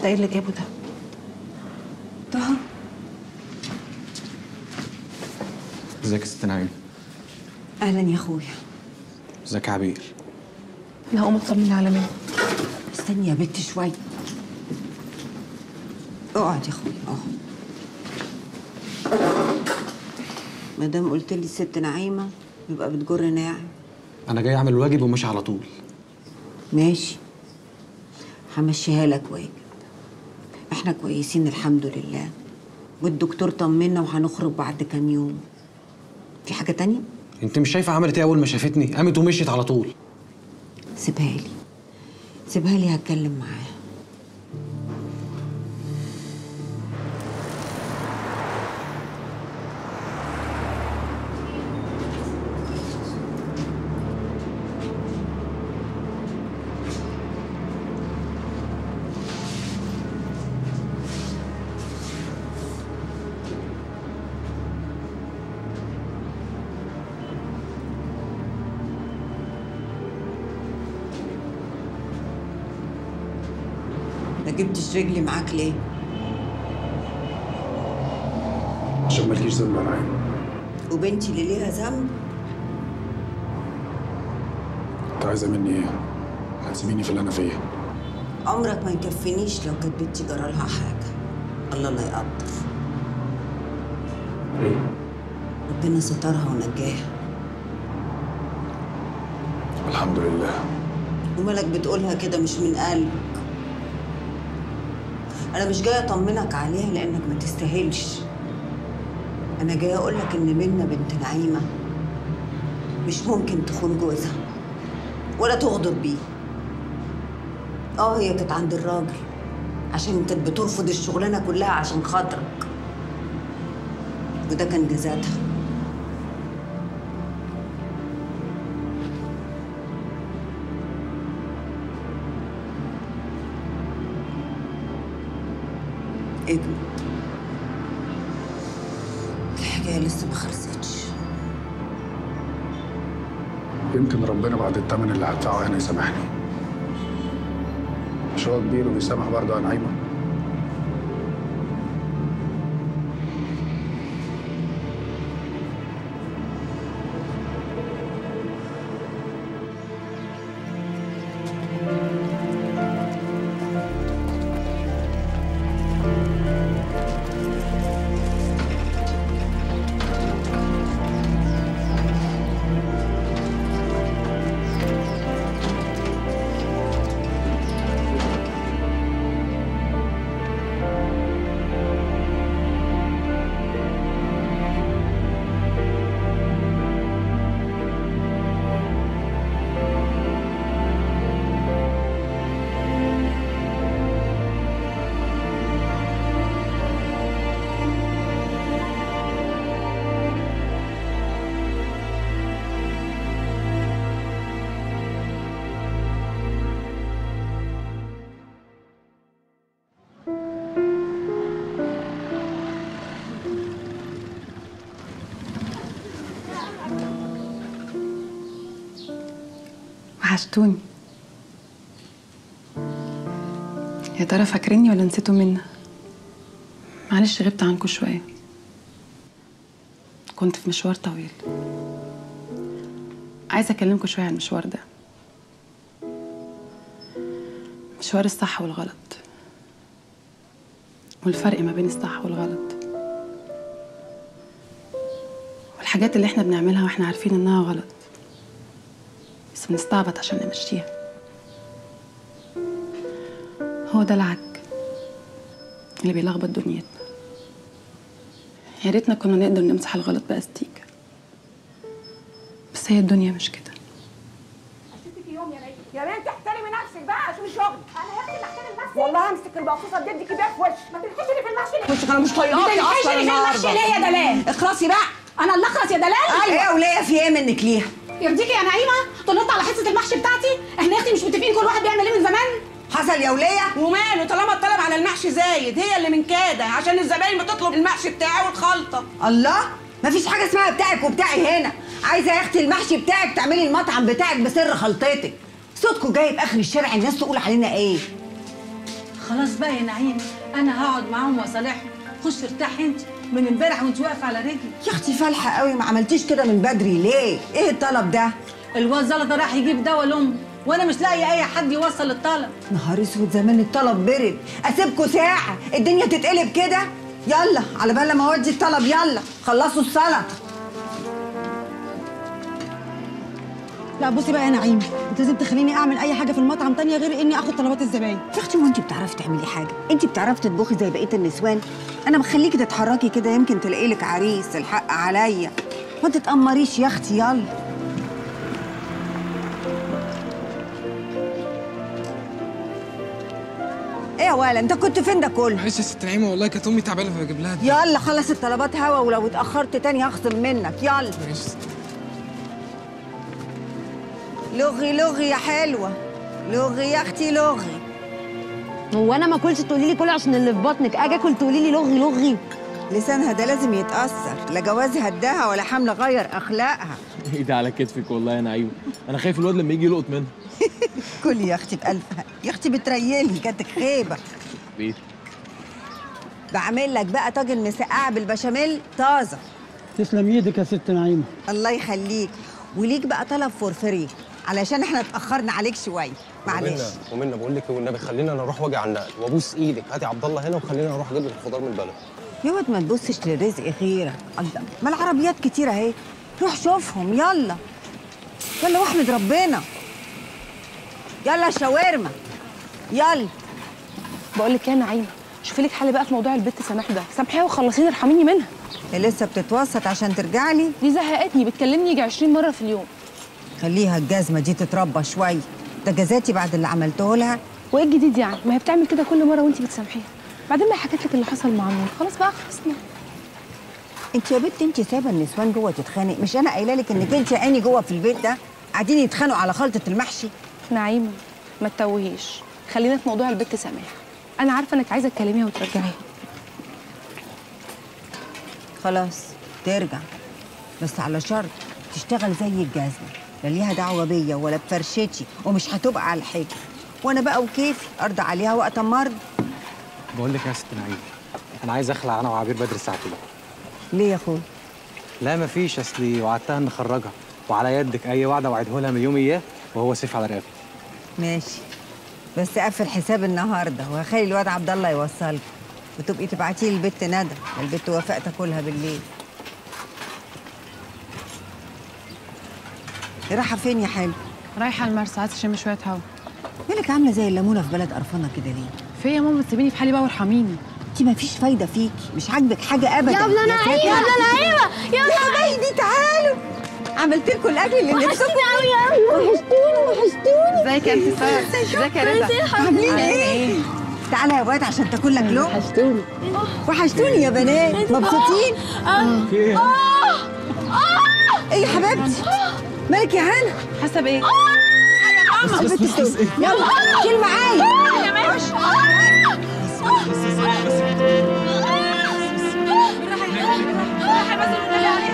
ده ايه اللي جابه ده طه ازيك يا ست نعيم اهلا يا اخويا ازيك يا عبير انا هقوم اطمن على منى استني يا بنت شويه اقعد يا اخويا اقعد ما دام قلت لي الست نعيمه يبقى بتجر ناعم انا جاي اعمل واجب وماشي على طول ماشي همشيها لك واجب احنا كويسين الحمد لله والدكتور طمنا وهنخرج بعد كام يوم في حاجه تانية انت مش شايفه عملت ايه اول ما شافتني قامت ومشيت على طول سيبها لي سيبها لي هتكلم معاها ما جبتش رجلي معاك ليه عشان مالكيش ذنب يا نعيم وبنتي اللي ليها ذنب انت عايزه مني ايه؟ هتسيبيني في اللي انا فيه عمرك ما يكفينيش لو كانت بنتي جرالها حاجه الله لا يقدر ايه؟ ربنا سترها ونجاها الحمد لله ومالك بتقولها كده مش من قلبك انا مش جايه اطمنك عليها لانك ما تستاهلش انا جايه اقول لك ان منى بنت نعيمه مش ممكن تخون جوزها ولا تغدر بيه اه هي كانت عند الراجل عشان كانت بترفض الشغلانه كلها عشان خاطرك وده كان جزاتها اجمد الحكايه لسه ما خلصتش يمكن ربنا بعد الثمن اللي هدفعه هنا يسامحني مش هو كبير وبيسامح برضه يا نعيمه وحشتوني يا ترى فاكريني ولا نسيتوا منا معلش غبت عنكم شويه كنت في مشوار طويل عايزه اكلمكم شويه عن المشوار ده مشوار الصح والغلط والفرق ما بين الصح والغلط والحاجات اللي احنا بنعملها واحنا عارفين انها غلط بس بنستعبط عشان نمشيها هو ده العك اللي بيلخبط دنيتنا يا ريتنا كنا نقدر نمسح الغلط بأستيكة بس هي الدنيا مش كده يا بنت احترمي نفسك بقى عشان الشغل انا يا بنتي احترم نفسي والله همسك البقصوصه اديك بيها في وشك ما تنحشري في المحشي ليه وشك انا مش طايقاكي اصلا في المحشي ليه يا دلال؟ اخلصي بقى انا اللي اخلص يا دلال ايه يا وليه في ايه منك ليها؟ يرضيكي يا نعيمه تنط على حصه المحشي بتاعتي احنا يا اختي مش متفقين كل واحد بيعمل ايه من زمان حصل يا وليه؟ وماله طالما الطلب على المحشي زايد هي اللي من كده عشان الزباين بتطلب المحشي بتاعه والخلطه الله مفيش حاجه اسمها بتاعك وبتاعي هنا عايزه يا اختي المحشي بتاعك تعملي المطعم بتاعك بسر خلطتك صوتكم جاي باخر الشارع الناس تقول علينا ايه خلاص بقى يا نعيم انا هقعد معاهم واصالحهم خش ارتاح انت من امبارح وانت واقفه على رجلي يا اختي فالحه قوي ما عملتيش كده من بدري ليه ايه الطلب ده الواد زلطه راح يجيب دواء لامه وانا مش لاقيه اي حد يوصل الطلب نهار اسود زمان الطلب برد اسيبكوا ساعه الدنيا تتقلب كده يلا على بال ما اودي الطلب يلا خلصوا السلطه لا بصي بقى يا نعيم انت لازم تخليني اعمل اي حاجه في المطعم تانية غير اني اخد طلبات الزباين يا اختي وانت بتعرفي تعملي حاجه انت بتعرفي تطبخي زي بقيه النسوان انا بخليكي تتحركي كده يمكن تلاقي لك عريس الحق عليا ما تتامريش يا اختي يلا ايه يا ولا انت كنت فين ده كله معلش يا ست نعيمه والله كانت امي تعبانه فبجيب لها دي يلا خلص الطلبات هوا ولو اتاخرت تاني هخصم منك يلا معلش يا ست. لغي لغي يا حلوه لغي يا اختي لغي هو انا ما اكلش تقولي لي كل عشان اللي في بطنك اجي اكل تقولي لي لغي لغي لسانها ده لازم يتاثر لا جواز هداها ولا حمل غير اخلاقها ايدي على كتفك والله يا نعيم انا خايف الواد لما يجي يلقط منها كلي يا اختي بألف هنا. يا اختي بتريلي جاتك خيبه بيت بعمل لك بقى طاجن مسقعه بالبشاميل طازه تسلم ايدك يا ست نعيمه الله يخليك وليك بقى طلب فور فري علشان احنا اتاخرنا عليك شويه معلش ومنا ومنا بقول لك والنبي خلينا انا اروح واجي على النقل وابوس ايدك هاتي عبد الله هنا وخلينا اروح اجيب لك الخضار من البلد يا واد ما تبصش للرزق غيرك الله ما العربيات كتير اهي روح شوفهم يلا يلا واحمد ربنا يلا شاورما يلا بقول لك يا نعيمه شوفي لك حل بقى في موضوع البت سماح ده سامحيها وخلصيني ارحميني منها هي لسه بتتوسط عشان ترجع لي دي زهقتني بتكلمني يجي 20 مره في اليوم خليها الجزمه دي تتربى شويه ده جزاتي بعد اللي عملته لها وايه الجديد يعني ما هي بتعمل كده كل مره وانت بتسامحيها بعدين ما حكيت لك اللي حصل مع نور خلاص بقى خلصنا انت يا بنت انت سايبه النسوان جوه تتخانق مش انا قايله لك انك انت عيني جوه في البيت ده قاعدين يتخانقوا على خلطه المحشي نعيمه ما تتوهيش خلينا في موضوع البت سماح انا عارفه انك عايزه تكلميها وترجعيها خلاص ترجع بس على شرط تشتغل زي الجزمه لا ليها دعوه بيا ولا بفرشتي ومش هتبقى على الحجر وانا بقى وكيفي ارضى عليها وقت ما ارضى بقول لك يا ست نعيم انا عايز اخلع انا وعبير بدري ساعتين ليه يا اخويا لا مفيش اصلي وعدتها ان اخرجها وعلى يدك اي وعد اوعده لها من يوم اياه وهو سيف على رقبتي ماشي بس قفل حساب النهارده وهخلي الواد عبد الله يوصلك وتبقي تبعتي لي البت ندى البت وفاء تاكلها بالليل رايحه فين يا حلو رايحه المرسى عايزه اشم شويه هوا مالك عامله زي الليمونه في بلد قرفانه كده ليه في يا ماما تسيبيني في حالي بقى وارحميني انت ما فيش فايده فيكي مش عاجبك حاجه ابدا يا ابله ساتر. نعيمه يا ابله نعيمه يا يا حبايبي تعالوا عملت لكم الاكل اللي نفسكم قوي قوي وحشتوني وحشتوني ازيك يا انت ازيك يا رضا عاملين ايه تعالى يا واد عشان تاكل لك لقمه وحشتوني وحشتوني يا بنات مبسوطين في ايه؟ ايه يا حبيبتي مالك يا هنا حاسه بايه بس بس بس يلا شيل معايا يا ماشي بالراحه يا بالراحه بس